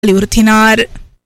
வலியுறுத்தினார்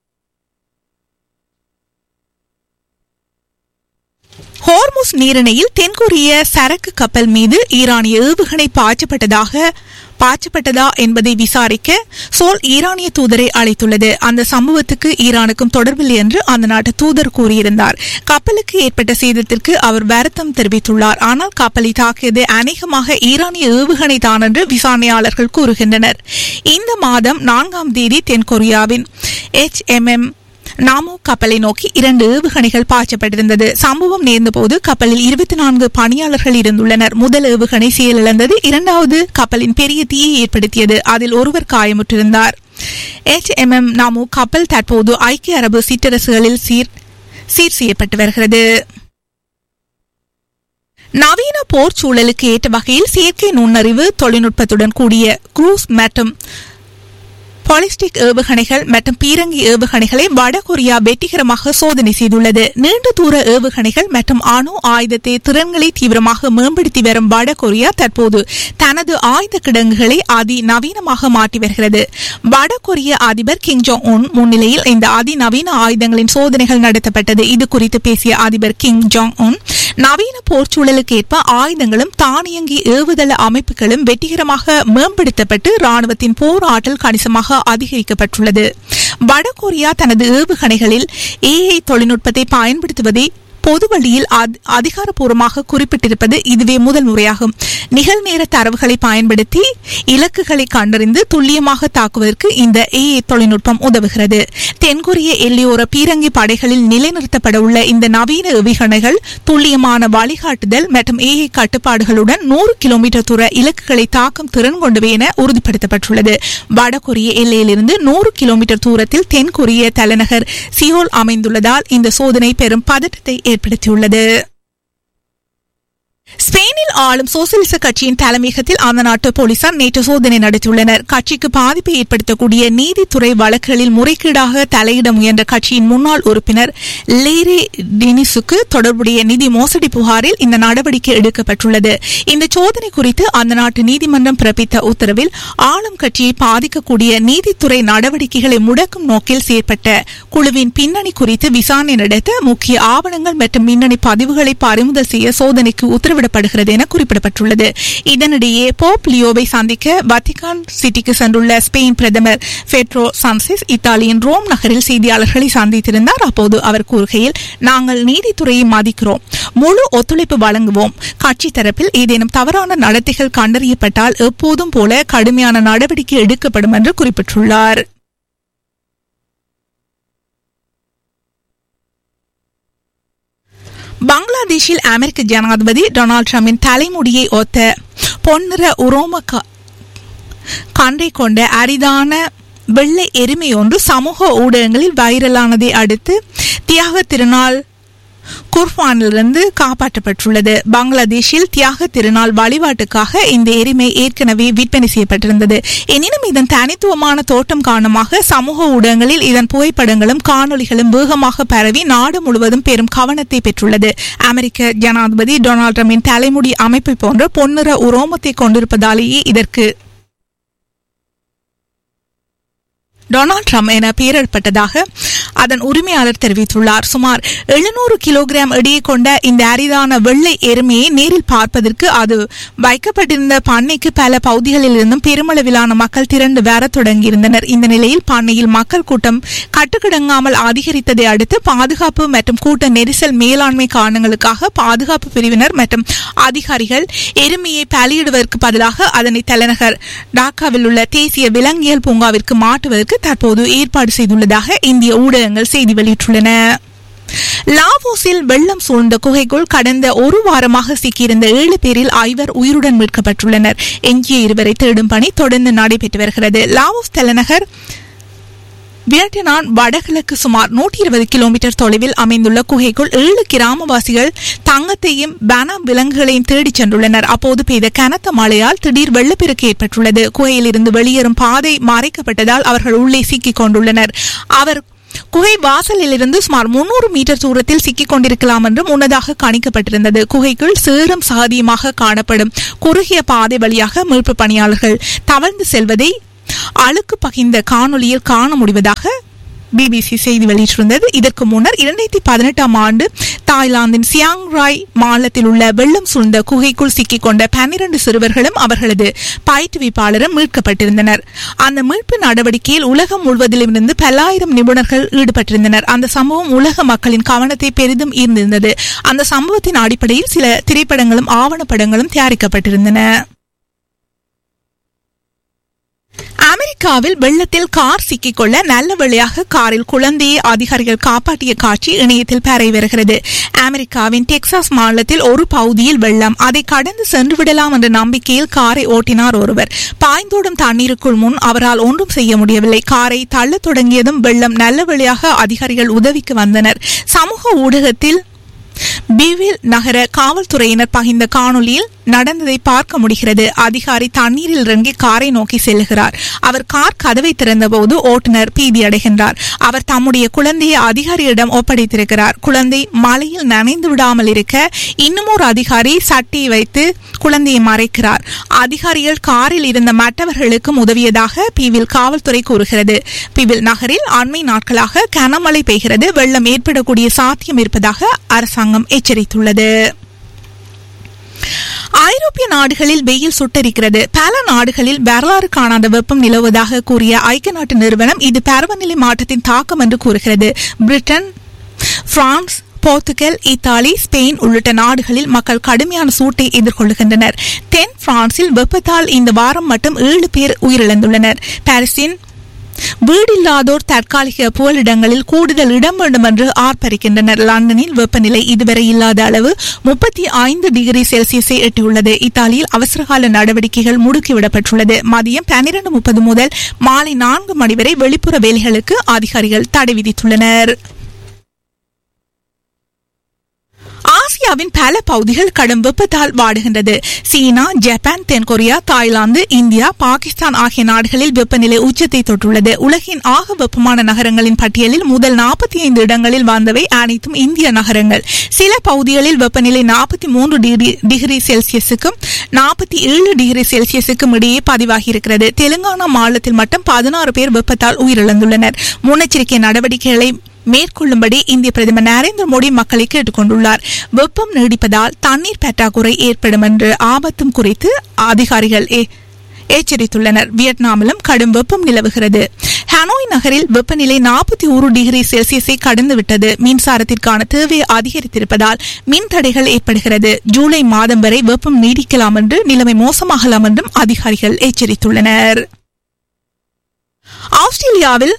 ஹோர்முஸ் நீரிணையில் தென்கொரிய சரக்கு கப்பல் மீது ஈரானிய ஏவுகணை பாய்ச்சப்பட்டதாக பாய்ச்சப்பட்டதா என்பதை விசாரிக்க சோல் ஈரானிய தூதரை அழைத்துள்ளது அந்த சம்பவத்துக்கு ஈரானுக்கும் தொடர்பில்லை என்று அந்த நாட்டு தூதர் கூறியிருந்தார் கப்பலுக்கு ஏற்பட்ட சேதத்திற்கு அவர் வருத்தம் தெரிவித்துள்ளார் ஆனால் கப்பலை தாக்கியது அநேகமாக ஈரானிய ஏவுகணை தான் என்று விசாரணையாளர்கள் கூறுகின்றனர் இந்த மாதம் நான்காம் தேதி தென்கொரியாவின் எச் எம் எம் நாமோ கப்பலை நோக்கி இரண்டு ஏவுகணைகள் பாய்ச்சப்பட்டிருந்தது சம்பவம் நேர்ந்தபோது கப்பலில் இருபத்தி நான்கு பணியாளர்கள் இருந்துள்ளனர் முதல் ஏவுகணை செயலிழந்தது இரண்டாவது கப்பலின் பெரிய தீயை ஏற்படுத்தியது அதில் ஒருவர் காயமுற்றிருந்தார் எச் எம் எம் நாமோ கப்பல் தற்போது ஐக்கிய அரபு சிற்றரசுகளில் சீர் சீர் செய்யப்பட்டு வருகிறது நவீன போர் சூழலுக்கு ஏற்ற வகையில் செயற்கை நுண்ணறிவு தொழில்நுட்பத்துடன் கூடிய குரூஸ் மற்றும் பாலிஸ்டிக் ஏவுகணைகள் மற்றும் பீரங்கி ஏவுகணைகளை வடகொரியா வெற்றிகரமாக சோதனை செய்துள்ளது நீண்ட தூர ஏவுகணைகள் மற்றும் அணு ஆயுதத்தை திறன்களை தீவிரமாக மேம்படுத்தி வரும் வடகொரியா தற்போது தனது ஆயுத கிடங்குகளை அதிநவீனமாக மாற்றி வருகிறது வடகொரிய அதிபர் கிங் ஜோங் உன் முன்னிலையில் இந்த அதிநவீன ஆயுதங்களின் சோதனைகள் நடத்தப்பட்டது இது குறித்து பேசிய அதிபர் கிங் ஜோங் உன் நவீன போர் சூழலுக்கு ஏற்ப ஆயுதங்களும் தானியங்கி ஏவுதள அமைப்புகளும் வெற்றிகரமாக மேம்படுத்தப்பட்டு ராணுவத்தின் போர் ஆற்றல் கணிசமாக அதிகரிக்கப்பட்டுள்ளது வடகொரியா தனது ஏவுகணைகளில் ஏஐ தொழில்நுட்பத்தை பயன்படுத்துவதை பொது வழியில் அதிகாரப்பூர்வமாக குறிப்பிட்டிருப்பது இதுவே முதல் முறையாகும் நிகழ்நேர தரவுகளை பயன்படுத்தி இலக்குகளை கண்டறிந்து துல்லியமாக தாக்குவதற்கு இந்த ஏஏ தொழில்நுட்பம் உதவுகிறது தென்கொரிய எல்லையோர பீரங்கி படைகளில் நிலைநிறுத்தப்பட உள்ள இந்த நவீன ஏவுகணைகள் துல்லியமான வழிகாட்டுதல் மற்றும் ஏஐ கட்டுப்பாடுகளுடன் நூறு கிலோமீட்டர் தூர இலக்குகளை தாக்கும் திறன் கொண்டவை என உறுதிப்படுத்தப்பட்டுள்ளது வடகொரிய எல்லையிலிருந்து நூறு கிலோமீட்டர் தூரத்தில் தென்கொரிய தலைநகர் சியோல் அமைந்துள்ளதால் இந்த சோதனை பெரும் பதட்டத்தை ஏற்படுத்தியுள்ளது ஸ்பெயினில் ஆளும் சோசியலிச கட்சியின் தலைமையகத்தில் அந்த நாட்டு போலீசார் நேற்று சோதனை நடத்தியுள்ளனர் கட்சிக்கு பாதிப்பை ஏற்படுத்தக்கூடிய நீதித்துறை வழக்குகளில் முறைகேடாக தலையிட முயன்ற கட்சியின் முன்னாள் உறுப்பினர் லேரே டினிசுக்கு தொடர்புடைய நிதி மோசடி புகாரில் இந்த நடவடிக்கை எடுக்கப்பட்டுள்ளது இந்த சோதனை குறித்து அந்த நாட்டு நீதிமன்றம் பிறப்பித்த உத்தரவில் ஆளும் கட்சியை பாதிக்கக்கூடிய நீதித்துறை நடவடிக்கைகளை முடக்கும் நோக்கில் செயற்பட்ட குழுவின் பின்னணி குறித்து விசாரணை நடத்த முக்கிய ஆவணங்கள் மற்றும் மின்னணி பதிவுகளை பறிமுதல் செய்ய சோதனைக்கு உத்தரவிடப்படுகிறது என குறிப்பிடப்பட்டுள்ளது இதனிடையே போப் லியோவை சந்திக்க வத்திகான் சிட்டிக்கு சென்றுள்ள ஸ்பெயின் பிரதமர் பெட்ரோ சான்செஸ் இத்தாலியின் ரோம் நகரில் செய்தியாளர்களை சந்தித்திருந்தார் அப்போது அவர் கூறுகையில் நாங்கள் நீதித்துறையை மதிக்கிறோம் முழு ஒத்துழைப்பு வழங்குவோம் கட்சி தரப்பில் ஏதேனும் தவறான நடத்தைகள் கண்டறியப்பட்டால் எப்போதும் போல கடுமையான நடவடிக்கை எடுக்கப்படும் என்று குறிப்பிட்டுள்ளார் பங்களாதேஷில் அமெரிக்க ஜனாதிபதி டொனால்டு டிரம்பின் தலைமுடியை ஒத்த பொன்னிற உரோம கன்றை கொண்ட அரிதான வெள்ளை எருமை ஒன்று சமூக ஊடகங்களில் வைரலானதை அடுத்து தியாக திருநாள் குர்பானிலிருந்து காப்பாற்றப்பட்டுள்ளது பங்களாதேஷில் தியாக திருநாள் வழிபாட்டுக்காக இந்த எரிமை ஏற்கனவே விற்பனை செய்யப்பட்டிருந்தது எனினும் இதன் தனித்துவமான தோட்டம் காரணமாக சமூக ஊடகங்களில் இதன் புகைப்படங்களும் காணொலிகளும் வேகமாக பரவி நாடு முழுவதும் பெரும் கவனத்தை பெற்றுள்ளது அமெரிக்க ஜனாதிபதி டொனால்டு டிரம்பின் தலைமுடி அமைப்பை போன்ற பொன்னிற உரோமத்தை கொண்டிருப்பதாலேயே இதற்கு டொனால்ட் ட்ரம்ப் என பெயரிடப்பட்டதாக அதன் உரிமையாளர் தெரிவித்துள்ளார் சுமார் எழுநூறு கிலோகிராம் எடையை கொண்ட இந்த அரிதான வெள்ளை எருமையை நேரில் பார்ப்பதற்கு அது வைக்கப்பட்டிருந்த பண்ணைக்கு பல பகுதிகளில் இருந்தும் பெருமளவிலான மக்கள் திரண்டு வர தொடங்கியிருந்தனர் இந்த நிலையில் பண்ணையில் மக்கள் கூட்டம் கட்டுக்கிடங்காமல் அதிகரித்ததை அடுத்து பாதுகாப்பு மற்றும் கூட்ட நெரிசல் மேலாண்மை காரணங்களுக்காக பாதுகாப்பு பிரிவினர் மற்றும் அதிகாரிகள் எருமையை பலியிடுவதற்கு பதிலாக அதனை தலைநகர் டாக்காவில் உள்ள தேசிய விலங்கியல் பூங்காவிற்கு மாற்றுவதற்கு தற்போது ஏற்பாடு செய்துள்ளதாக இந்திய ஊடகங்கள் செய்தி வெளியிட்டுள்ளன லாவோஸில் வெள்ளம் சூழ்ந்த குகைக்குள் கடந்த ஒரு வாரமாக சிக்கியிருந்த ஏழு பேரில் ஐவர் உயிருடன் மீட்கப்பட்டுள்ளனர் எஞ்சிய இருவரை தேடும் பணி தொடர்ந்து நடைபெற்று வருகிறது லாவோஸ் தலைநகர் வியட்நாம் வடகிழக்கு சுமார் நூற்றி இருபது கிலோமீட்டர் தொலைவில் அமைந்துள்ள குகைக்குள் ஏழு கிராமவாசிகள் தங்கத்தையும் பனா விலங்குகளையும் தேடிச் சென்றுள்ளனர் அப்போது பெய்த கனத்த மழையால் திடீர் வெள்ளப்பெருக்கு ஏற்பட்டுள்ளது குகையில் இருந்து வெளியேறும் பாதை மறைக்கப்பட்டதால் அவர்கள் உள்ளே சிக்கிக் கொண்டுள்ளனர் அவர் குகை வாசலில் இருந்து சுமார் முன்னூறு மீட்டர் தூரத்தில் சிக்கிக் கொண்டிருக்கலாம் என்று முன்னதாக கணிக்கப்பட்டிருந்தது குகைக்குள் சேரும் சாதியமாக காணப்படும் குறுகிய பாதை வழியாக மீட்பு பணியாளர்கள் தவழ்ந்து செல்வதை அழுக்கு பகிர்ந்த காணொளியில் காண முடிவதாக பிபிசி செய்தி வெளியிட்டிருந்தது இதற்கு முன்னர் இரண்டாயிரத்தி பதினெட்டாம் ஆண்டு தாய்லாந்தின் சியாங் ராய் மாநிலத்தில் உள்ள வெள்ளம் சூழ்ந்த குகைக்குள் சிக்கிக் கொண்ட பன்னிரண்டு சிறுவர்களும் அவர்களது பயிற்றுவிப்பாளரும் மீட்கப்பட்டிருந்தனர் அந்த மீட்பு நடவடிக்கையில் உலகம் முழுவதிலிருந்து பல்லாயிரம் நிபுணர்கள் ஈடுபட்டிருந்தனர் அந்த சம்பவம் உலக மக்களின் கவனத்தை பெரிதும் ஈர்ந்திருந்தது அந்த சம்பவத்தின் அடிப்படையில் சில திரைப்படங்களும் ஆவணப்படங்களும் தயாரிக்கப்பட்டிருந்தன அமெரிக்காவில் வெள்ளத்தில் கார் சிக்கிக்கொள்ள நல்ல வழியாக காரில் குழந்தையை அதிகாரிகள் காப்பாற்றிய காட்சி இணையத்தில் பரவி வருகிறது அமெரிக்காவின் டெக்சாஸ் மாநிலத்தில் ஒரு பகுதியில் வெள்ளம் அதை கடந்து சென்று விடலாம் என்ற நம்பிக்கையில் காரை ஓட்டினார் ஒருவர் பாய்ந்தோடும் தண்ணீருக்குள் முன் அவரால் ஒன்றும் செய்ய முடியவில்லை காரை தள்ளத் தொடங்கியதும் வெள்ளம் நல்ல வழியாக அதிகாரிகள் உதவிக்கு வந்தனர் சமூக ஊடகத்தில் பிவில் நகர காவல்துறையினர் பகிர்ந்த காணொலியில் நடந்ததை பார்க்க முடிகிறது அதிகாரி தண்ணீரில் இறங்கி காரை நோக்கி செல்லுகிறார் அவர் கார் கதவை திறந்தபோது ஓட்டுநர் பீதி அடைகின்றார் அவர் தம்முடைய குழந்தையை அதிகாரியிடம் ஒப்படைத்திருக்கிறார் குழந்தை மழையில் நனைந்து விடாமல் இருக்க இன்னும் ஒரு அதிகாரி சட்டியை வைத்து குழந்தையை மறைக்கிறார் அதிகாரிகள் காரில் இருந்த மற்றவர்களுக்கும் உதவியதாக பீவில் காவல்துறை கூறுகிறது பீவில் நகரில் அண்மை நாட்களாக கனமழை பெய்கிறது வெள்ளம் ஏற்படக்கூடிய சாத்தியம் இருப்பதாக அரசாங்கம் எச்சரித்துள்ளது ஐரோப்பிய நாடுகளில் வெயில் சுட்டரிக்கிறது பல நாடுகளில் வரலாறு காணாத வெப்பம் நிலவுவதாக கூறிய ஐக்கிய நாட்டு நிறுவனம் இது பருவநிலை மாற்றத்தின் தாக்கம் என்று கூறுகிறது Britain France Portugal Italy Spain உள்ளிட்ட நாடுகளில் மக்கள் கடுமையான சூட்டை எதிர்கொள்கின்றனர் தென் பிரான்சில் வெப்பத்தால் இந்த வாரம் மட்டும் ஏழு பேர் உயிரிழந்துள்ளனர் பாரிஸின் வீடில்லாதோர் தற்காலிக புகலிடங்களில் கூடுதல் இடம் வேண்டும் என்று ஆர்ப்பரிக்கின்றனர் லண்டனில் வெப்பநிலை இதுவரை இல்லாத அளவு முப்பத்தி ஐந்து டிகிரி செல்சியஸை எட்டியுள்ளது இத்தாலியில் அவசரகால நடவடிக்கைகள் முடுக்கிவிடப்பட்டுள்ளது மதியம் பன்னிரண்டு முப்பது முதல் மாலை நான்கு மணி வரை வெளிப்புற வேலைகளுக்கு அதிகாரிகள் தடை விதித்துள்ளனர் ஆசியாவின் பல பகுதிகள் கடும் வெப்பத்தால் வாடுகின்றது சீனா ஜப்பான் தென்கொரியா தாய்லாந்து இந்தியா பாகிஸ்தான் ஆகிய நாடுகளில் வெப்பநிலை உச்சத்தை தொட்டுள்ளது உலகின் ஆக வெப்பமான நகரங்களின் பட்டியலில் முதல் நாற்பத்தி ஐந்து இடங்களில் வந்தவை அனைத்தும் இந்திய நகரங்கள் சில பகுதிகளில் வெப்பநிலை நாற்பத்தி மூன்று டிகிரி டிகிரி செல்சியஸுக்கும் நாற்பத்தி ஏழு டிகிரி செல்சியஸுக்கும் இடையே பதிவாகியிருக்கிறது தெலுங்கானா மாநிலத்தில் மட்டும் பதினாறு பேர் வெப்பத்தால் உயிரிழந்துள்ளனர் முன்னெச்சரிக்கை நடவடிக்கைகளை மேற்கொள்ளும்படி இந்திய பிரதமர் நரேந்திர மோடி மக்களை கேட்டுக் கொண்டுள்ளார் வெப்பம் நீடிப்பதால் தண்ணீர் பற்றாக்குறை ஏற்படும் என்று ஆபத்தும் குறித்து அதிகாரிகள் எச்சரித்துள்ளனர் வியட்நாமிலும் கடும் வெப்பம் நிலவுகிறது ஹனோய் நகரில் வெப்பநிலை நாற்பத்தி ஒரு டிகிரி செல்சியஸை கடந்துவிட்டது மின்சாரத்திற்கான தேவை அதிகரித்திருப்பதால் மின் தடைகள் ஏற்படுகிறது ஜூலை மாதம் வரை வெப்பம் நீடிக்கலாம் என்று நிலைமை மோசமாகலாம் என்றும் அதிகாரிகள் எச்சரித்துள்ளனர் ஆஸ்திரேலியாவில்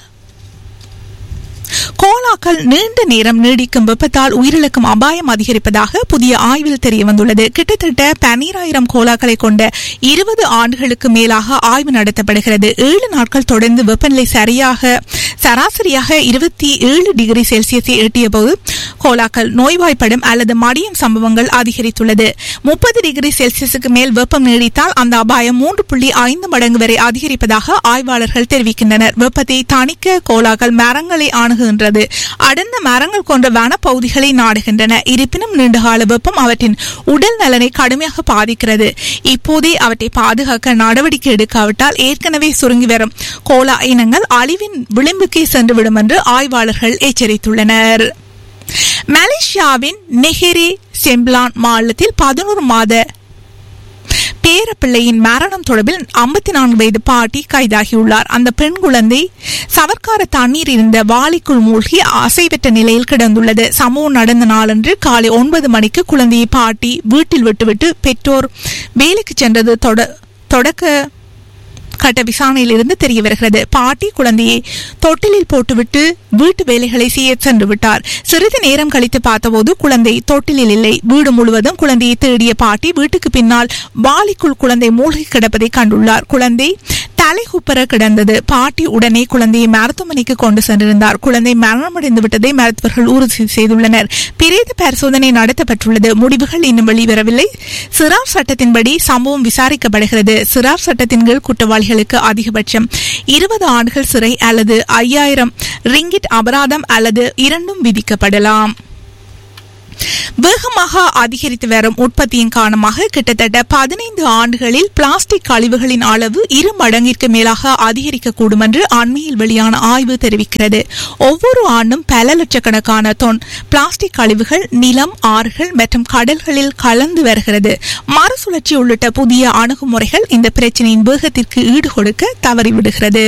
கோலாக்கள் நீண்ட நேரம் நீடிக்கும் வெப்பத்தால் உயிரிழக்கும் அபாயம் அதிகரிப்பதாக புதிய ஆய்வில் தெரிய வந்துள்ளது கிட்டத்தட்ட பன்னிராயிரம் கோலாக்களை கொண்ட இருபது ஆண்டுகளுக்கு மேலாக ஆய்வு நடத்தப்படுகிறது ஏழு நாட்கள் தொடர்ந்து வெப்பநிலை சரியாக சராசரியாக இருபத்தி ஏழு டிகிரி செல்சியஸை எட்டிய போது கோலாக்கள் நோய்வாய்ப்படும் அல்லது மடியும் சம்பவங்கள் அதிகரித்துள்ளது முப்பது டிகிரி செல்சியஸுக்கு மேல் வெப்பம் நீடித்தால் அந்த அபாயம் மூன்று புள்ளி ஐந்து மடங்கு வரை அதிகரிப்பதாக ஆய்வாளர்கள் தெரிவிக்கின்றனர் வெப்பத்தை தணிக்க கோலாக்கள் மரங்களை அணுகுகின்றது அடர்ந்த மரங்கள் கொண்ட வனப்பகுதிகளை நாடுகின்றன இருப்பினும் நீண்டகால வெப்பம் அவற்றின் உடல் நலனை கடுமையாக பாதிக்கிறது இப்போதே அவற்றை பாதுகாக்க நடவடிக்கை எடுக்காவிட்டால் ஏற்கனவே சுருங்கி வரும் கோலா இனங்கள் அழிவின் விளிம்புக்கே சென்றுவிடும் என்று ஆய்வாளர்கள் எச்சரித்துள்ளனர் மலேசியாவின் நெஹெரே செம்பிளான் மாநிலத்தில் பதினோரு மாத பேரப்பிள்ளையின் மரணம் தொடர்பில் ஐம்பத்தி நான்கு வயது பாட்டி கைதாகியுள்ளார் அந்த பெண் குழந்தை சவர்க்கார தண்ணீர் இருந்த வாளிக்குள் மூழ்கி அசைவற்ற நிலையில் கிடந்துள்ளது சம்பவம் நடந்த நாளன்று காலை ஒன்பது மணிக்கு குழந்தையை பாட்டி வீட்டில் விட்டுவிட்டு பெற்றோர் வேலைக்கு சென்றது தொடக்க கட்ட விசாரணையில் இருந்து தெரிய வருகிறது பாட்டி குழந்தையை தொட்டிலில் போட்டுவிட்டு வீட்டு வேலைகளை செய்ய சென்று விட்டார் சிறிது நேரம் கழித்து பார்த்தபோது குழந்தை தொட்டிலில் இல்லை வீடு முழுவதும் குழந்தையை தேடிய பாட்டி வீட்டுக்கு பின்னால் வாளிக்குள் குழந்தை மூழ்கி கிடப்பதை கண்டுள்ளார் குழந்தை தலைகுப்பர கிடந்தது பாட்டி உடனே குழந்தையை மருத்துவமனைக்கு கொண்டு சென்றிருந்தார் குழந்தை மரணமடைந்து விட்டதை மருத்துவர்கள் உறுதி செய்துள்ளனர் பிரேத பரிசோதனை நடத்தப்பட்டுள்ளது முடிவுகள் இன்னும் வெளிவரவில்லை சிறார் சட்டத்தின்படி சம்பவம் விசாரிக்கப்படுகிறது சிறார் சட்டத்தின் கீழ் குற்றவாளிகளுக்கு அதிகபட்சம் இருபது ஆண்டுகள் சிறை அல்லது ஐயாயிரம் ரிங்கிட் அபராதம் அல்லது இரண்டும் விதிக்கப்படலாம் வேகமாக அதிகரித்து வரும் உற்பத்தியின் காரணமாக கிட்டத்தட்ட பதினைந்து ஆண்டுகளில் பிளாஸ்டிக் கழிவுகளின் அளவு இரு மடங்கிற்கு மேலாக அதிகரிக்கக்கூடும் என்று அண்மையில் வெளியான ஆய்வு தெரிவிக்கிறது ஒவ்வொரு ஆண்டும் பல லட்சக்கணக்கான தொன் பிளாஸ்டிக் கழிவுகள் நிலம் ஆறுகள் மற்றும் கடல்களில் கலந்து வருகிறது மறுசுழற்சி உள்ளிட்ட புதிய அணுகுமுறைகள் இந்த பிரச்சினையின் வேகத்திற்கு ஈடுகொடுக்க தவறிவிடுகிறது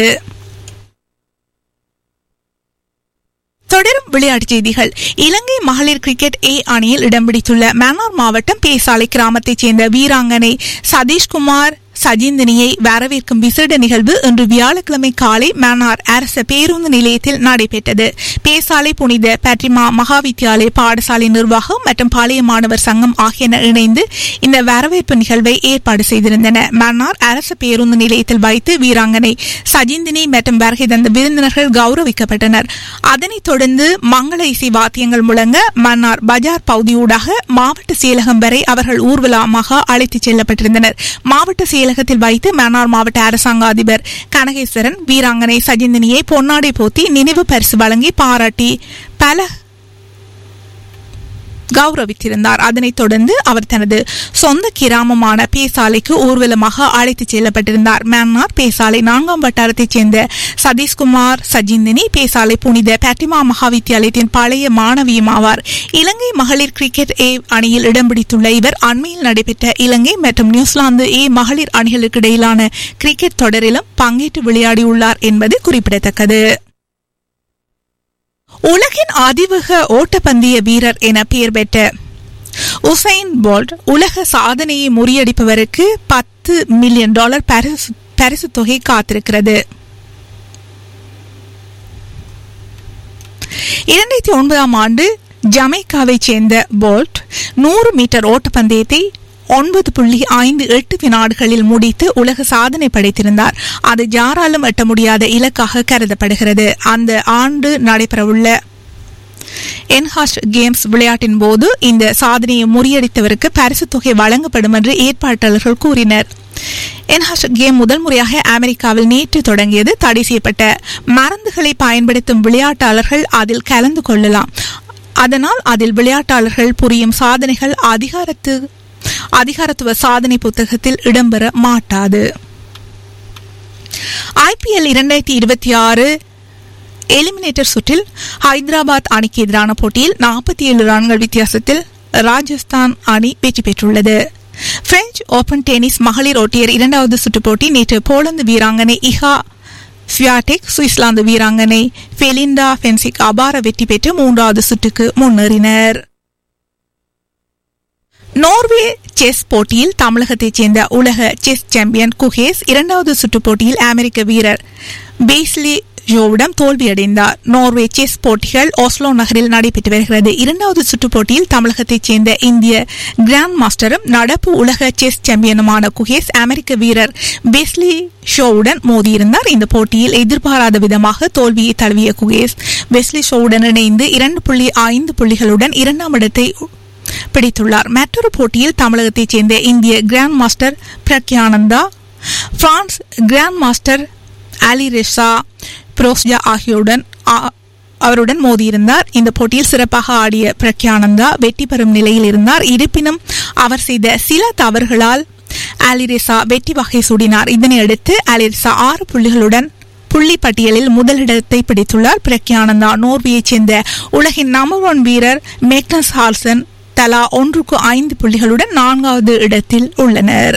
தொடரும் விளையாட்டுச் செய்திகள் இலங்கை மகளிர் கிரிக்கெட் ஏ அணியில் இடம் பிடித்துள்ள மன்னார் மாவட்டம் பேசாலை கிராமத்தைச் சேர்ந்த வீராங்கனை சதீஷ்குமார் சஜிந்தினியை வரவேற்கும் விசேட நிகழ்வு இன்று வியாழக்கிழமை காலை மன்னார் அரச பேருந்து நிலையத்தில் நடைபெற்றது பேசாலை புனித பட்ரிமா மகாவித்யாலய பாடசாலை நிர்வாகம் மற்றும் பாளைய மாணவர் சங்கம் ஆகியன இணைந்து இந்த வரவேற்பு நிகழ்வை ஏற்பாடு செய்திருந்தன மன்னார் அரசு பேருந்து நிலையத்தில் வைத்து வீராங்கனை சஜிந்தினி மற்றும் வருகை தந்த விருந்தினர்கள் கௌரவிக்கப்பட்டனர் அதனைத் தொடர்ந்து மங்கள இசை வாத்தியங்கள் முழங்க மன்னார் பஜார் பகுதியூடாக மாவட்ட செயலகம் வரை அவர்கள் ஊர்வலமாக அழைத்துச் செல்லப்பட்டிருந்தனர் மாவட்ட செயலகத்தில் வைத்து மன்னார் மாவட்ட அரசாங்க அதிபர் கனகேஸ்வரன் வீராங்கனை சஜிந்தினியை பொன்னாடை போத்தி நினைவு பரிசு வழங்கி பாராட்டி பல கௌரவித்திருந்தார் அதனைத் தொடர்ந்து அவர் தனது சொந்த கிராமமான பேசாலைக்கு ஊர்வலமாக அழைத்துச் செல்லப்பட்டிருந்தார் மன்னார் பேசாலை நான்காம் வட்டாரத்தைச் சேர்ந்த சதீஷ்குமார் சஜிந்தினி பேசாலை புனித பட்டிமா மகாவித்யாலயத்தின் பழைய மாணவியும் ஆவார் இலங்கை மகளிர் கிரிக்கெட் ஏ அணியில் இடம் பிடித்துள்ள இவர் அண்மையில் நடைபெற்ற இலங்கை மற்றும் நியூசிலாந்து ஏ மகளிர் அணிகளுக்கு இடையிலான கிரிக்கெட் தொடரிலும் பங்கேற்று விளையாடியுள்ளார் என்பது குறிப்பிடத்தக்கது உலகின் அதிவேக ஓட்டப்பந்தய வீரர் என பெயர் பெற்ற உசைன் போல்ட் உலக சாதனையை முறியடிப்பவருக்கு பத்து மில்லியன் டாலர் பரிசு பரிசு தொகை காத்திருக்கிறது இரண்டாயிரத்தி ஒன்பதாம் ஆண்டு ஜமைக்காவைச் சேர்ந்த போல்ட் நூறு மீட்டர் ஓட்டப்பந்தயத்தை ஒன்பது புள்ளி ஐந்து எட்டு வினாடுகளில் முடித்து உலக சாதனை படைத்திருந்தார் அது யாராலும் எட்ட முடியாத இலக்காக கருதப்படுகிறது அந்த ஆண்டு நடைபெறவுள்ள என்ஹாஸ்ட் கேம்ஸ் விளையாட்டின் போது இந்த சாதனையை முறியடித்தவருக்கு பரிசு தொகை வழங்கப்படும் என்று ஏற்பாட்டாளர்கள் கூறினர் என்ஹாஸ்ட் கேம் முதல் முறையாக அமெரிக்காவில் நேற்று தொடங்கியது தடை செய்யப்பட்ட மருந்துகளை பயன்படுத்தும் விளையாட்டாளர்கள் அதில் கலந்து கொள்ளலாம் அதனால் அதில் விளையாட்டாளர்கள் புரியும் சாதனைகள் அதிகாரத்து அதிகாரத்துவ சாதனை புத்தகத்தில் இடம்பெற மாட்டாது ஐபிஎல் இரண்டாயிரத்தி இருபத்தி ஆறு எலிமினேட்டர் சுற்றில் ஹைதராபாத் அணிக்கு எதிரான போட்டியில் நாற்பத்தி ஏழு ரன்கள் வித்தியாசத்தில் ராஜஸ்தான் அணி வெற்றி பெற்றுள்ளது பிரெஞ்சு ஓபன் டென்னிஸ் மகளிர் ஒட்டியர் இரண்டாவது சுற்றுப் போட்டி நேற்று போலந்து வீராங்கனை இஹா ஸ்வியாடெக் சுவிட்சர்லாந்து வீராங்கனை ஃபெலிண்டா ஃபென்சிக் அபார வெற்றி பெற்று மூன்றாவது சுற்றுக்கு முன்னேறினர் நோர்வே செஸ் போட்டியில் தமிழகத்தைச் சேர்ந்த உலக செஸ் சாம்பியன் குகேஸ் இரண்டாவது சுற்றுப் போட்டியில் அமெரிக்க வீரர் பேஸ்லி ஜோவிடம் தோல்வியடைந்தார் நோர்வே செஸ் போட்டிகள் ஓஸ்லோ நகரில் நடைபெற்று வருகிறது இரண்டாவது சுற்றுப் போட்டியில் தமிழகத்தைச் சேர்ந்த இந்திய கிராண்ட் மாஸ்டரும் நடப்பு உலக செஸ் சாம்பியனுமான குகேஸ் அமெரிக்க வீரர் பெஸ்லி ஷோவுடன் மோதியிருந்தார் இந்த போட்டியில் எதிர்பாராத விதமாக தோல்வியை தழுவிய குகேஸ் வெஸ்லி ஷோவுடன் இணைந்து இரண்டு புள்ளி ஐந்து புள்ளிகளுடன் இரண்டாம் இடத்தை பிடித்துள்ளார் மற்றொரு போட்டியில் தமிழகத்தைச் சேர்ந்த இந்திய grand master Praggnanandhaa France grand master Ali Reza Firouzja ஆகியோருடன் அவருடன் மோதியிருந்தார் இந்த போட்டியில் சிறப்பாக ஆடிய பிரக்யானந்தா வெற்றி பெறும் நிலையில் இருந்தார் இருப்பினும் அவர் செய்த சில தவறுகளால் அலிரெசா வெற்றி வகை சூடினார் இதனையடுத்து அலிரெசா ஆறு புள்ளிகளுடன் புள்ளி பட்டியலில் முதலிடத்தை பிடித்துள்ளார் பிரக்யானந்தா நோர்வியைச் சேர்ந்த உலகின் நம்பர் ஒன் வீரர் மேக்னஸ் ஹால்சன் தலா ஒன்றுக்கு ஐந்து புள்ளிகளுடன் நான்காவது இடத்தில் உள்ளனர்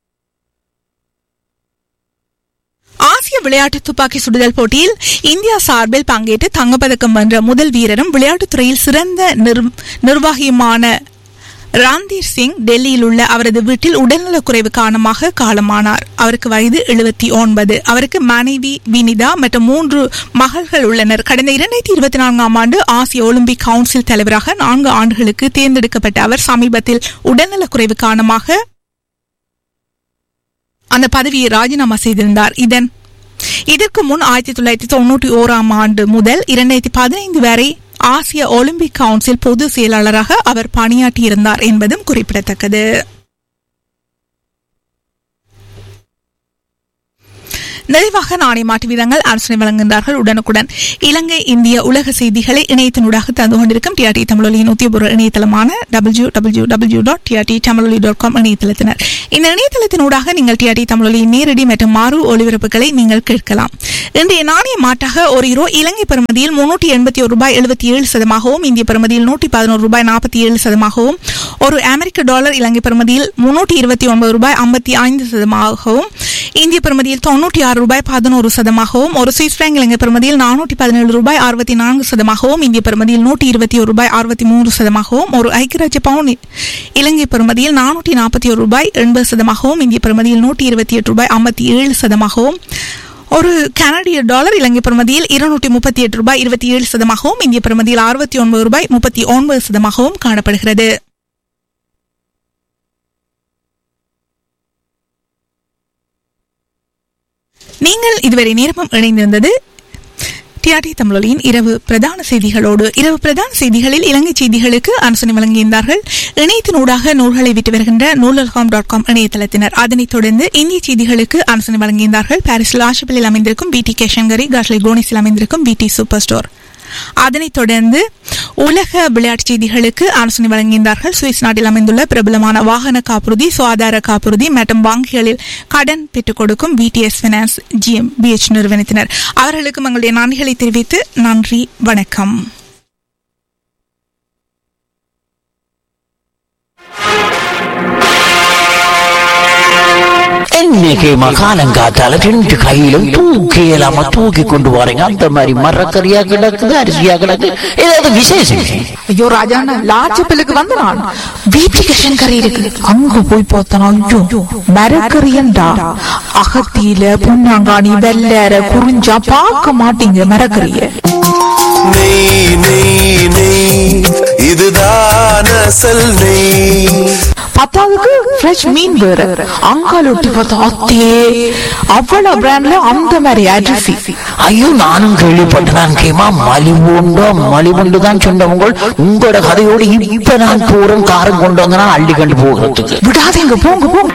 ஆசிய விளையாட்டு துப்பாக்கி சுடுதல் போட்டியில் இந்தியா சார்பில் பங்கேற்று தங்கப்பதக்கம் வென்ற முதல் வீரரும் விளையாட்டுத்துறையில் சிறந்த நிர்வாகியுமான ராந்தீர் சிங் டெல்லியில் உள்ள அவரது வீட்டில் உடல்நலக்குறைவு காரணமாக காலமானார் அவருக்கு வயது எழுபத்தி ஒன்பது அவருக்கு மனைவி வினிதா மற்றும் மூன்று மகள்கள் உள்ளனர் கடந்த இரண்டாயிரத்தி இருபத்தி நான்காம் ஆண்டு ஆசிய ஒலிம்பிக் கவுன்சில் தலைவராக நான்கு ஆண்டுகளுக்கு தேர்ந்தெடுக்கப்பட்ட அவர் சமீபத்தில் உடல்நலக்குறைவு காரணமாக அந்த பதவியை ராஜினாமா செய்திருந்தார் இதன் இதற்கு முன் ஆயிரத்தி தொள்ளாயிரத்தி தொன்னூற்றி ஓராம் ஆண்டு முதல் இரண்டாயிரத்தி பதினைந்து வரை ஆசிய ஒலிம்பிக் கவுன்சில் பொது செயலாளராக அவர் பணியாற்றியிருந்தார் என்பதும் குறிப்பிடத்தக்கது நிறைவாக நாணய மாற்று வீதங்கள் ஆலோசனை வழங்குகின்றார்கள் உடனுக்குடன் இலங்கை இந்திய உலக செய்திகளை இணையத்தினூடாக தந்து கொண்டிருக்கும் டிஆர்டி தமிழொலியின் உத்தியபூர்வ இணையதளமான W W W dot TRT Tamiloli dot com இணையதளத்தினர் இந்த இணையதளத்தினூடாக நீங்கள் டிஆர்டி தமிழொலியின் நேரடி மற்றும் மாறு ஒளிபரப்புகளை நீங்கள் கேட்கலாம் இன்றைய நாணய மாற்றாக ஒரு யூரோ இலங்கை பெறுமதியில் முன்னூற்றி எண்பத்தி ஒரு ரூபாய் எழுபத்தி ஏழு சதமாகவும் இந்திய பெறுமதியில் நூற்றி பதினோரு ரூபாய் நாற்பத்தி ஏழு சதமாகவும் ஒரு அமெரிக்க டாலர் இலங்கை பெறுமதியில் முன்னூற்றி இருபத்தி ஒன்பது ரூபாய் ஐம்பத்தி ஐந்து சதமாகவும் இந்திய பெறுமதியில் தொன்னூற்றி ஆறு ரூபாய் பதினோரு சதமாகவும் ஒரு சுவிஸ் பிராங்க் இலங்கை பெறுமதியில் நானூற்றி பதினேழு ரூபாய் அறுபத்தி நான்கு சதமாகவும் இந்திய பெறுமதியில் நூற்றி இருபத்தி ஒரு ரூபாய் அறுபத்தி மூன்று சதமாகவும் ஒரு ஐக்கியராஜ்ய பவுன் இலங்கை பெறுமதியில் நானூற்றி நாற்பத்தி ஒரு ரூபாய் எண்பது சதமாகவும் இந்திய பெறுமதியில் நூற்றி இருபத்தி எட்டு ரூபாய் ஐம்பத்தி ஏழு சதமாகவும் ஒரு கனடிய டாலர் இலங்கை பெறுமதியில் இருநூற்றி முப்பத்தி எட்டு ரூபாய் இருபத்தி ஏழு சதமாகவும் இந்திய பெறுமதியில் அறுபத்தி ஒன்பது ரூபாய் முப்பத்தி ஒன்பது சதமாகவும் காணப்படுகிறது நீங்கள் இதுவரை நேரமும் இணைந்திருந்தது டிஆர்டி தமிழொலியின் இரவு பிரதான செய்திகளோடு இரவு பிரதான செய்திகளில் இலங்கை செய்திகளுக்கு அரசனை வழங்கியிருந்தார்கள் இணையத்தினூடாக நூல்களை விட்டு வருகின்ற நூலகம் டாட் காம் இணையதளத்தினர் அதனைத் தொடர்ந்து இந்திய செய்திகளுக்கு அரசனை வழங்கியிருந்தார்கள் பாரிஸில் ஆஷிப்பில் அமைந்திருக்கும் வி டி கேஷங்கரி காஷ்லி கோனிஸில் அமைந்திருக்கும் வி டி சூப்பர் ஸ்டோர் அதனைத் தொடர்ந்து உலக விளையாட்டுச் செய்திகளுக்கு ஆலோசனை வழங்கியிருந்தார்கள் சுவிஸ் நாட்டில் அமைந்துள்ள பிரபலமான வாகன காப்புறுதி சுகாதார காப்புறுதி மற்றும் வங்கிகளில் கடன் பெற்றுக் கொடுக்கும் விடிஎஸ் பினான்ஸ் ஜிஎம் பிஎச் நிறுவனத்தினர் அவர்களுக்கு எங்களுடைய நன்றிகளை தெரிவித்து நன்றி வணக்கம் இன்னைக்கு மகாலங்காத்தால ரெண்டு கையிலும் தூக்கி இல்லாம தூக்கி கொண்டு வரீங்க அந்த மாதிரி மரக்கறியா கிடக்குது அரிசியா கிடக்கு ஏதாவது விசேஷம் ஐயோ ராஜாண்ணா லாச்சப்பிலுக்கு வந்து நான் வீட்டுக்கு கறி இருக்கு அங்க போய் பார்த்தனா ஐயோ மரக்கறியண்டா அகத்தியில புண்ணாங்காணி வெள்ளற குறிஞ்சா பார்க்க மாட்டீங்க மரக்கறிய நெய் நெய் நெய் இதுதான் அசல் நெய் பத்தாவதுக்கு ஃப்ரெஷ் மீன் வேற அங்கால ஒட்டி பார்த்தா அத்தே அவ்வளவு பிராண்ட்ல அந்த மாதிரி அரிசி ஐயோ நானும் கேள்விப்பட்டேன் கேமா மலிவுண்டோ மலிவுண்டு தான் சொன்னவங்க உங்களோட கதையோடு இப்ப நான் போறேன் காரம் கொண்டு வந்தனா அள்ளி கண்டு போகிறதுக்கு விடாதீங்க போங்க போங்க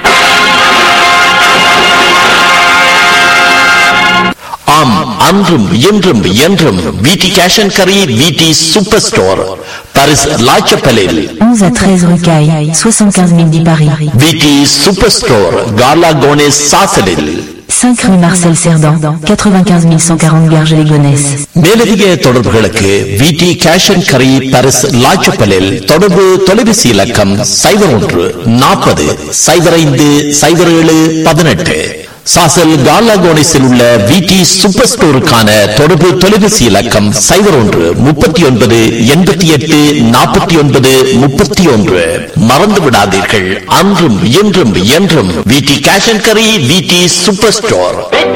ஆம் அன்றும் இன்றும் என்றும் விடி கேஷ் அண்ட் கரி விடி சூப்பர் ஸ்டோர் பாரிஸ் லாச்சப்பலில் 11 à 13 rue Caille, 75 000 dit Paris. விடி சூப்பர் ஸ்டோர் கார்லா கோனேஸ் சாசலில் 5 rue Marcel Cerdan, 95 140 Garges-les-Gonesse. மேலதிக தொடர்புகளுக்கு விடி கேஷ் அண்ட் கரி பாரிஸ் லாச்சப்பலில் தொடர்பு தொலைபேசி இலக்கம் சைபர் ஒன்று நாற்பது சைபர் ஐந்து சைபர் ஏழு பதினெட்டு சாசல் கார்லா கோனேஸில் உள்ள விடி சூப்பர் ஸ்டோருக்கான தொடர்பு தொலைபேசி இலக்கம் சைபர் ஒன்று முப்பத்தி ஒன்பது எண்பத்தி எட்டு நாற்பத்தி ஒன்பது முப்பத்தி ஒன்று மறந்து விடாதீர்கள் அன்றும் இன்றும் என்றும் விடி கேஷ் அண்ட் கரி விடி சூப்பர் ஸ்டோர்